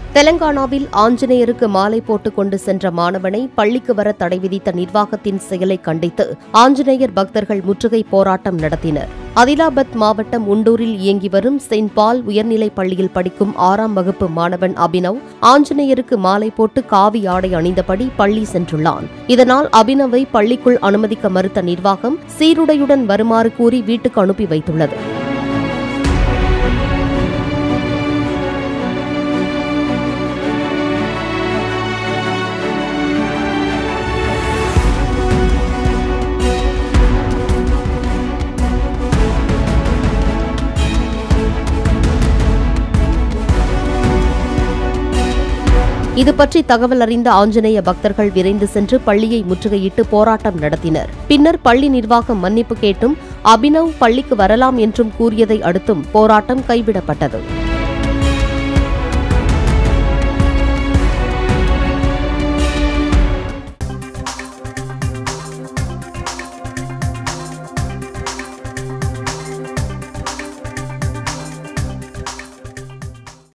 தெலங்கானாவில் ஆஞ்சநேயருக்கு மாலை போட்டுக் கொண்டு சென்ற மாணவனை பள்ளிக்கு வர தடை விதித்த நிர்வாகத்தின் செயலை கண்டித்து ஆஞ்சநேயர் பக்தர்கள் முற்றுகை போராட்டம் நடத்தினர் அதிலாபாத் மாவட்டம் உண்டூரில் இயங்கி வரும் செயின்ட் பால் உயர்நிலைப் பள்ளியில் படிக்கும் ஆறாம் வகுப்பு மாணவன் அபினவ் ஆஞ்சநேயருக்கு மாலை போட்டு காவி ஆடை அணிந்தபடி பள்ளி சென்றுள்ளான் இதனால் அபினவை பள்ளிக்குள் அனுமதிக்க மறுத்த நிர்வாகம் சீருடையுடன் வருமாறு கூறி வீட்டுக்கு அனுப்பி வைத்துள்ளது இது பற்றி தகவல் அறிந்த ஆஞ்சநேய பக்தர்கள் விரைந்து சென்று பள்ளியை முற்றுகையிட்டு போராட்டம் நடத்தினர் பின்னர் பள்ளி நிர்வாகம் மன்னிப்பு கேட்டும் அபினவ் பள்ளிக்கு வரலாம் என்றும் கூறியதை அடுத்தும் போராட்டம் கைவிடப்பட்டது